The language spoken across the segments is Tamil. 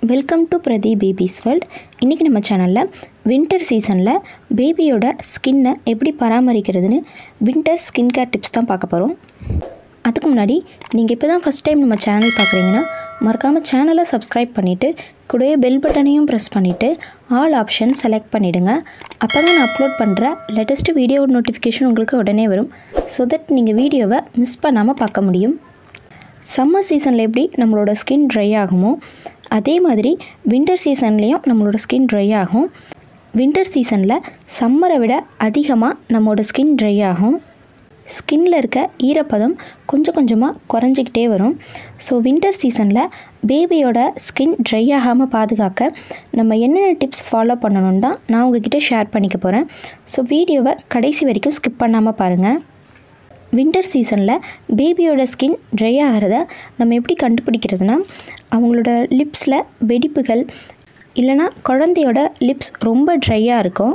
welcome to Prathi babies world இன்றைக்கி நம்ம சேனலில் வின்டர் சீசனில் பேபியோட ஸ்கின்னை எப்படி பராமரிக்கிறதுன்னு வின்டர் ஸ்கின் கேர் டிப்ஸ் தான் பார்க்க போகிறோம் அதுக்கு முன்னாடி நீங்கள் இப்போ தான் ஃபஸ்ட் டைம் நம்ம சேனல் பார்க்குறீங்கன்னா மறக்காமல் சேனலை சப்ஸ்கிரைப் பண்ணிவிட்டு கூடவே பெல் பட்டனையும் ப்ரெஸ் பண்ணிவிட்டு ஆல் ஆப்ஷன் செலக்ட் பண்ணிவிடுங்க அப்போ தான் நான் அப்லோட் பண்ணுற லேட்டஸ்ட்டு வீடியோ நோட்டிஃபிகேஷன் உங்களுக்கு உடனே வரும் ஸோ தட் நீங்கள் வீடியோவை மிஸ் பண்ணாமல் பார்க்க முடியும் சம்மர் சீசனில் எப்படி நம்மளோட ஸ்கின் ட்ரை ஆகுமோ அதே மாதிரி வின்டர் சீசன்லேயும் நம்மளோட ஸ்கின் ட்ரை ஆகும் வின்டர் சீசனில் சம்மரை விட அதிகமாக நம்மளோட ஸ்கின் ட்ரை ஆகும் ஸ்கின்னில் இருக்க ஈரப்பதம் கொஞ்சம் கொஞ்சமாக குறைஞ்சிக்கிட்டே வரும் ஸோ வின்டர் சீசனில் பேபியோட ஸ்கின் ட்ரை ஆகாமல் பாதுகாக்க நம்ம என்னென்ன டிப்ஸ் ஃபாலோ பண்ணணும்னு தான் நான் உங்ககிட்ட ஷேர் பண்ணிக்க போகிறேன் ஸோ வீடியோவை கடைசி வரைக்கும் ஸ்கிப் பண்ணாமல் பாருங்கள் வின்டர் சீசனில் பேபியோட ஸ்கின் ட்ரை ஆகிறத நம்ம எப்படி கண்டுபிடிக்கிறதுனா அவங்களோட லிப்ஸில் வெடிப்புகள் இல்லைனா குழந்தையோட லிப்ஸ் ரொம்ப ட்ரையாக இருக்கும்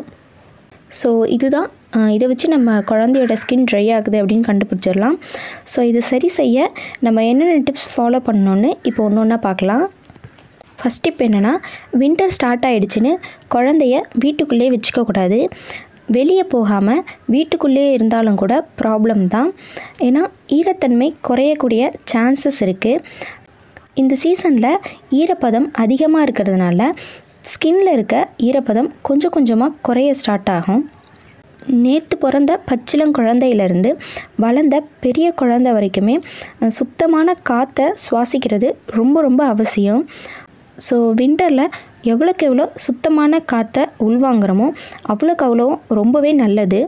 ஸோ இதுதான் அஹ், இதை வச்சு நம்ம குழந்தையோட ஸ்கின் ட்ரை ஆகுது அப்படின்னு கண்டுபிடிச்சிடலாம் ஸோ இது சரி செய்ய நம்ம என்னென்ன டிப்ஸ் ஃபாலோ பண்ணணுன்னு இப்போ ஒன்று ஒன்றா பார்க்கலாம் ஃபஸ்ட் டிப் என்னென்னா வின்டர் ஸ்டார்ட் ஆகிடுச்சின்னு குழந்தைய வீட்டுக்குள்ளே வச்சுக்கக்கூடாது வெளியே போகாமல் வீட்டுக்குள்ளேயே இருந்தாலும் கூட ப்ராப்ளம் தான் ஏன்னா ஈரத்தன்மை குறையக்கூடிய சான்சஸ் இருக்குது இந்த சீசனில் ஈரப்பதம் அதிகமாக இருக்கிறதுனால ஸ்கின்ல இருக்க ஈரப்பதம் கொஞ்சம் கொஞ்சமாக குறைய ஸ்டார்ட் ஆகும் நேற்று பிறந்த பச்சிளம் குழந்தையிலேருந்து வளர்ந்த பெரிய குழந்தை வரைக்குமே அஹ், சுத்தமான காற்றை சுவாசிக்கிறது ரொம்ப ரொம்ப அவசியம் ஸோ வின்டரில் எவ்வளோக்கு எவ்வளோ சுத்தமான காற்றை உள்வாங்குறோமோ அவ்வளோக்கு அவ்வளோ ரொம்பவே நல்லது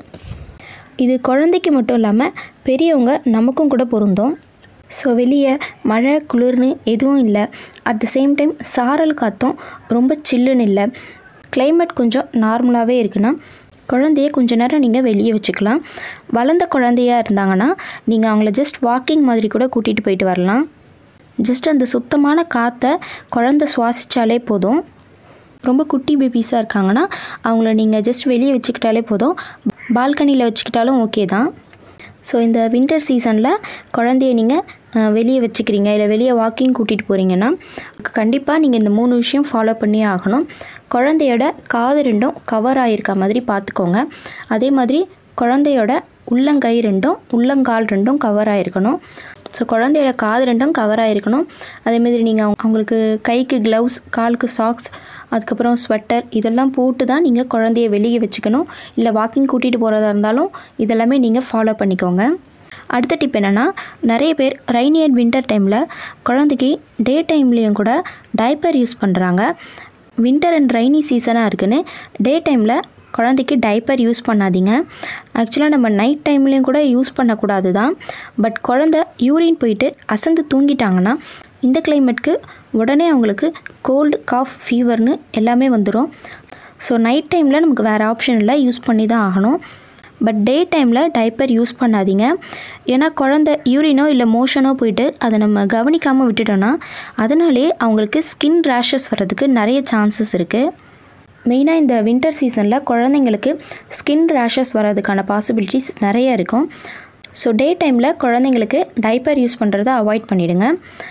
இது குழந்தைக்கு மட்டும் இல்லாமல் பெரியவங்க நமக்கும் கூட பொருந்தும் ஸோ வெளியே மழை குளிர்னு எதுவும் இல்லை அட் த சேம் டைம் சாரல் காற்றும் ரொம்ப சில்லுன்னு இல்லை climate கொஞ்சம் நார்மலாகவே இருக்குன்னா குழந்தைய கொஞ்ச நேரம் நீங்கள் வெளியே வச்சுக்கலாம் வளர்ந்த குழந்தையா இருந்தாங்கன்னா நீங்கள் அவங்கள ஜஸ்ட் வாக்கிங் மாதிரி கூட கூட்டிகிட்டு போயிட்டு வரலாம் ஜஸ்ட் அந்த சுத்தமான காற்றை குழந்தை சுவாசித்தாலே போதும் ரொம்ப குட்டி பேபிஸாக இருக்காங்கன்னா அவங்கள நீங்கள் ஜஸ்ட் வெளியே வச்சுக்கிட்டாலே போதும் பால்கனியில் வச்சுக்கிட்டாலும் ஓகே தான் ஸோ இந்த வின்டர் சீசனில் குழந்தைய நீங்கள் வெளியே வச்சுக்கிறீங்க இல்லை வெளியே வாக்கிங் கூட்டிகிட்டு போகிறீங்கன்னா கண்டிப்பாக நீங்கள் இந்த மூணு விஷயம் ஃபாலோ பண்ணியே ஆகணும் குழந்தையோட காது ரெண்டும் கவர் ஆகிருக்க மாதிரி பார்த்துக்கோங்க அதே மாதிரி குழந்தையோட உள்ளங்கை ரெண்டும் உள்ளங்கால் ரெண்டும் கவர் ஆகிருக்கணும் ஸோ குழந்தையோட காது ரெண்டும் கவர் ஆகிருக்கணும் அதேமாதிரி நீங்கள் அவங்களுக்கு கைக்கு க்ளவுஸ் காலுக்கு சாக்ஸ் அதுக்கப்புறம் ஸ்வெட்டர் இதெல்லாம் போட்டு தான் நீங்கள் குழந்தைய வெளியே வச்சுக்கணும் இல்லை வாக்கிங் கூட்டிகிட்டு போகிறதா இருந்தாலும் இதெல்லாமே நீங்கள் ஃபாலோ பண்ணிக்கோங்க அடுத்த டிப் என்னென்னா நிறைய பேர் ரைனி அண்ட் வின்டர் டைமில் குழந்தைக்கு டே டைம்லேயும் கூட டைப்பர் யூஸ் பண்ணுறாங்க வின்டர் அண்ட் ரைனி சீசனாக இருக்குன்னு டே டைமில் குழந்தைக்கு டைப்பர் யூஸ் பண்ணாதீங்க ஆக்சுவலாக நம்ம நைட் டைம்லேயும் கூட யூஸ் பண்ணக்கூடாது தான் பட் குழந்த யூரின் போயிட்டு அசந்து தூங்கிட்டாங்கன்னா இந்த கிளைமேட்க்கு உடனே அவங்களுக்கு கோல்டு காஃப் ஃபீவர்னு எல்லாமே வந்துடும் ஸோ நைட் டைமில் நமக்கு வேறு ஆப்ஷன் இல்லை யூஸ் பண்ணி தான் ஆகணும் பட் டே டைமில் டைப்பர் யூஸ் பண்ணாதீங்க ஏன்னா குழந்த யூரினோ இல்லை மோஷனோ போயிட்டு அதை நம்ம கவனிக்காமல் விட்டுட்டோன்னா அதனாலே அவங்களுக்கு ஸ்கின் ரேஷஸ் வர்றதுக்கு நிறைய சான்சஸ் இருக்குது மெயினாக இந்த வின்டர் சீசனில் குழந்தைங்களுக்கு ஸ்கின் ரேஷஸ் வர்றதுக்கான பாசிபிலிட்டிஸ் நிறைய இருக்கும் ஸோ டே டைமில் குழந்தைங்களுக்கு டைப்பர் யூஸ் பண்ணுறதை அவாய்ட் பண்ணிடுங்க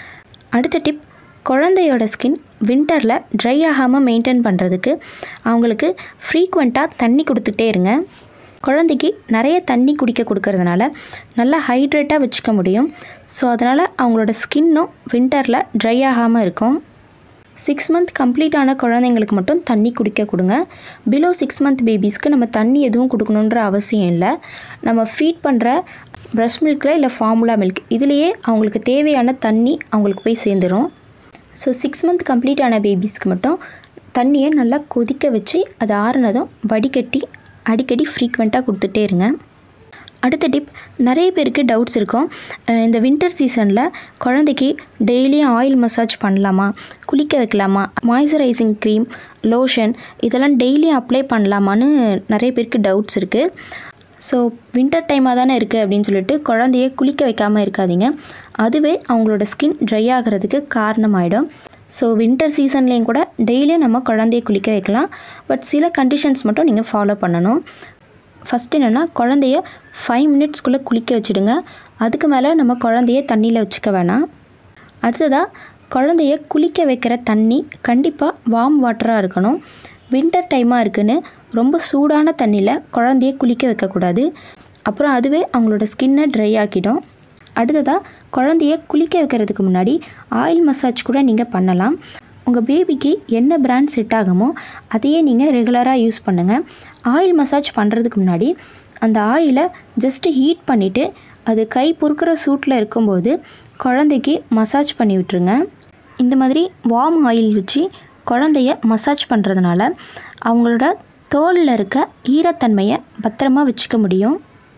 அடுத்த டிப் குழந்தையோட ஸ்கின் வின்டரில் ட்ரை ஆகாமல் மெயின்டைன் பண்ணுறதுக்கு அவங்களுக்கு ஃப்ரீக்வெண்ட்டாக தண்ணி கொடுத்துட்டே இருங்க குழந்தைக்கு நிறைய தண்ணி குடிக்க கொடுக்கறதுனால நல்லா ஹைட்ரேட்டாக வச்சுக்க முடியும் ஸோ அதனால் அவங்களோட ஸ்கின்னும் வின்டரில் ட்ரை ஆகாமல் இருக்கும் சிக்ஸ் மந்த் கம்ப்ளீட் ஆன குழந்தைங்களுக்கு மட்டும் தண்ணி குடிக்க கொடுங்க பிலோ சிக்ஸ் மந்த் பேபிஸ்க்கு நம்ம தண்ணி எதுவும் கொடுக்கணுன்ற அவசியம் இல்லை நம்ம ஃபீட் பண்ணுற ப்ரஷ் மில்கில் இல்லை ஃபார்முலா மில்க் இதுலேயே அவங்களுக்கு தேவையான தண்ணி அவங்களுக்கு போய் சேர்ந்துடும் ஸோ சிக்ஸ் மந்த் கம்ப்ளீட் ஆன பேபிஸ்க்கு மட்டும் தண்ணியை நல்லா கொதிக்க வச்சு அது ஆறுனதும் வடிகட்டி அடிக்கடி ஃப்ரீக்வெண்ட்டாக கொடுத்துட்டே இருங்க அடுத்த டிப் நிறைய பேருக்கு டவுட்ஸ் இருக்கும் அஹ் இந்த வின்டர் சீசனில் குழந்தைக்கு டெய்லியும் ஆயில் மசாஜ் பண்ணலாமா குளிக்க வைக்கலாமா மாய்ஸ்சரைசிங் க்ரீம் லோஷன் இதெல்லாம் டெய்லியும் அப்ளை பண்ணலாமான்னு நிறைய பேருக்கு டவுட்ஸ் இருக்குது ஸோ வின்டர் டைமாக தானே இருக்குது அப்படின்னு சொல்லிட்டு குழந்தைய குளிக்க வைக்காமல் இருக்காதீங்க அதுவே அவங்களோட ஸ்கின் ட்ரை ஆகிறதுக்கு காரணமாயிடும் ஸோ வின்டர் சீசன்லேயும் கூட டெய்லியும் நம்ம குழந்தைய குளிக்க வைக்கலாம் பட் சில கண்டிஷன்ஸ் மட்டும் நீங்கள் ஃபாலோ பண்ணணும் ஃபஸ்ட் என்னென்னா குழந்தைய ஃபைவ் மினிட்ஸ்க்குள்ளே குளிக்க வச்சுடுங்க அதுக்கு மேலே நம்ம குழந்தைய தண்ணியில் வச்சுக்க வேணாம் அடுத்ததாக குழந்தைய குளிக்க வைக்கிற தண்ணி கண்டிப்பாக வார்ம் வாட்டராக இருக்கணும் வின்டர் டைமாக இருக்குன்னு ரொம்ப சூடான தண்ணியில் குழந்தைய குளிக்க வைக்கக்கூடாது அப்புறம் அதுவே அவங்களோட ஸ்கின்னை ட்ரை ஆக்கிடும் அடுத்ததாக குழந்தைய குளிக்க வைக்கிறதுக்கு முன்னாடி ஆயில் மசாஜ் கூட நீங்கள் பண்ணலாம் உங்கள் பேபிக்கு என்ன பிராண்ட் செட் ஆகுமோ அதையே நீங்கள் ரெகுலராக யூஸ் பண்ணுங்கள் ஆயில் மசாஜ் பண்ணுறதுக்கு முன்னாடி அந்த ஆயிலை ஜஸ்ட்டு ஹீட் பண்ணிவிட்டு அது கை பொறுக்கிற சூட்டில் இருக்கும்போது குழந்தைக்கு மசாஜ் பண்ணி விட்டுருங்க இந்த மாதிரி வார்ம் ஆயில் வச்சு குழந்தைய மசாஜ் பண்ணுறதுனால அவங்களோட தோலில் இருக்க ஈரத்தன்மையை பத்திரமா வச்சுக்க முடியும்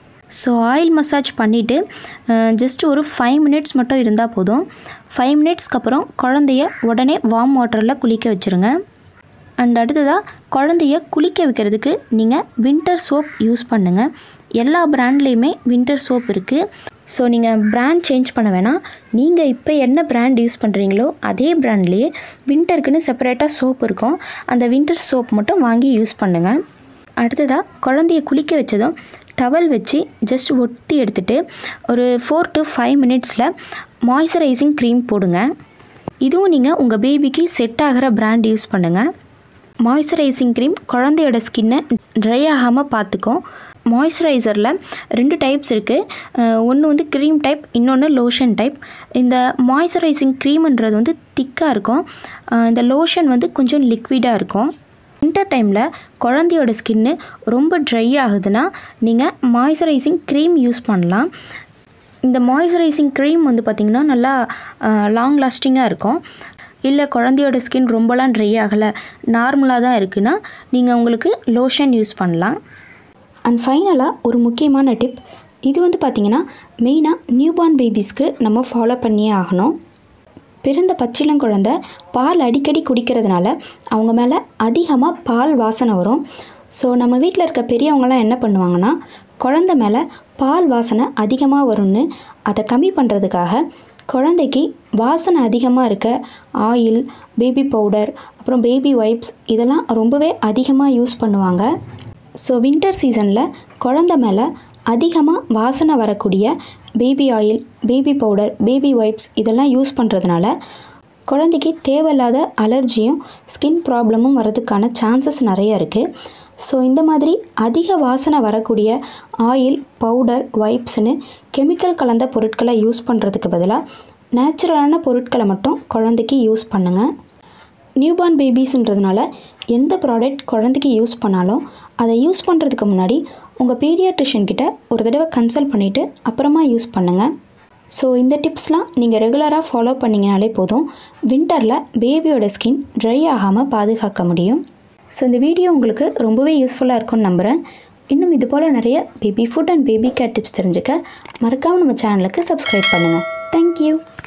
ஸோ ஆயில் மசாஜ் பண்ணிவிட்டு ஜஸ்ட் ஒரு ஃபைவ் மினிட்ஸ் மட்டும் இருந்தால் போதும் ஃபைவ் மினிட்ஸ்க்கு அப்புறம் குழந்தைய உடனே வார்ம் வாட்டரில் குளிக்க வச்சுருங்க அண்ட் அடுத்ததாக குழந்தைய குளிக்க வைக்கிறதுக்கு நீங்கள் வின்டர் சோப் யூஸ் பண்ணுங்கள் எல்லா பிராண்ட்லேயுமே வின்டர் சோப் இருக்குது ஸோ நீங்கள் பிராண்ட் சேஞ்ச் பண்ண வேணாம் நீங்கள் இப்போ என்ன பிராண்ட் யூஸ் பண்ணுறீங்களோ அதே பிராண்ட்லேயே வின்டருக்குன்னு செப்பரேட்டாக சோப் இருக்கும் அந்த வின்டர் சோப் மட்டும் வாங்கி யூஸ் பண்ணுங்கள் அடுத்ததாக குழந்தைய குளிக்க வச்சதும் டவல் வச்சு ஜஸ்ட் ஒத்தி எடுத்துகிட்டு ஒரு ஃபோர் டு ஃபைவ் மினிட்ஸில் மாய்ஸ்சரைசிங் க்ரீம் போடுங்க இதுவும் நீங்கள் உங்கள் பேபிக்கு செட் ஆகிற பிராண்ட் யூஸ் பண்ணுங்கள் மாய்ஸ்சரைசிங் க்ரீம் குழந்தையோட ஸ்கின்னை ட்ரை ஆகாமல் பார்த்துக்கும் மாய்ஸ்சரைசரில் ரெண்டு டைப்ஸ் இருக்குது ஒன்று வந்து க்ரீம் டைப் இன்னொன்று லோஷன் டைப் இந்த மாய்ஸ்சரைசிங் க்ரீம்ன்றது வந்து திக்காக இருக்கும் அஹ் இந்த லோஷன் வந்து கொஞ்சம் லிக்விடாக இருக்கும் வின்டர் டைமில் குழந்தையோட ஸ்கின்னு ரொம்ப ட்ரை ஆகுதுன்னா நீங்கள் மாய்ஸ்சரைசிங் க்ரீம் யூஸ் பண்ணலாம் இந்த மாய்ஸ்சரைசிங் க்ரீம் வந்து பார்த்திங்கன்னா நல்லா லாங் லாஸ்டிங்காக இருக்கும் இல்லை குழந்தையோட ஸ்கின் ரொம்பலாம் ட்ரை ஆகலை நார்மலாக தான் இருக்குன்னா நீங்கள் உங்களுக்கு லோஷன் யூஸ் பண்ணலாம் அண்ட் ஃபைனலாக ஒரு முக்கியமான டிப் இது வந்து பார்த்திங்கன்னா மெயினாக நியூபார்ன் பேபிஸ்க்கு நம்ம ஃபாலோ பண்ணியே ஆகணும் பிறந்த பச்சிளங்குழந்தை பால் அடிக்கடி குடிக்கிறதுனால அவங்க மேலே அதிகமாக பால் வாசனை வரும் ஸோ நம்ம வீட்டில் இருக்க பெரியவங்களாம் என்ன பண்ணுவாங்கன்னா குழந்த மேலே பால் வாசனை அதிகமாக வரும்னு அதை கம்மி பண்ணுறதுக்காக குழந்தைக்கு வாசனை அதிகமாக இருக்க ஆயில் பேபி பவுடர் அப்புறம் பேபி வைப்ஸ் இதெல்லாம் ரொம்பவே அதிகமாக யூஸ் பண்ணுவாங்க ஸோ வின்டர் சீசனில் குழந்த மேலே அதிகமாக வாசனை வரக்கூடிய baby oil baby powder baby wipes இதெல்லாம் யூஸ் பண்ணுறதுனால குழந்தைக்கு தேவையில்லாத அலர்ஜியும் ஸ்கின் ப்ராப்ளமும் வரதுக்கான சான்சஸ் நிறைய இருக்குது ஸோ இந்த மாதிரி அதிக வாசனை வரக்கூடிய ஆயில் பவுடர் வைப்ஸ்னு கெமிக்கல் கலந்த பொருட்களை யூஸ் பண்ணுறதுக்கு பதிலாக நேச்சுரலான பொருட்களை மட்டும் குழந்தைக்கு யூஸ் பண்ணுங்கள் நியூபார்ன் பேபிஸ்ன்றதுனால எந்த ப்ராடக்ட் குழந்தைக்கு யூஸ் பண்ணாலும் அதை யூஸ் பண்ணுறதுக்கு முன்னாடி உங்கள் பீடியாட்ரிஷியன் கிட்ட ஒரு தடவை கன்சல்ட் பண்ணிவிட்டு அப்புறமா யூஸ் பண்ணுங்கள் ஸோ இந்த டிப்ஸ்லாம் நீங்கள் ரெகுலராக ஃபாலோ பண்ணிங்கனாலே போதும் வின்டரில் பேபியோட ஸ்கின் ட்ரை ஆகாமல் பாதுகாக்க முடியும் ஸோ இந்த வீடியோ உங்களுக்கு ரொம்பவே யூஸ்ஃபுல்லாக இருக்கும்னு நம்புகிறேன் இன்னும் இது போல் நிறைய baby food and baby care tips தெரிஞ்சுக்க மறக்காமல் நம்ம சேனலுக்கு சப்ஸ்கிரைப் பண்ணுங்கள் தேங்க்யூ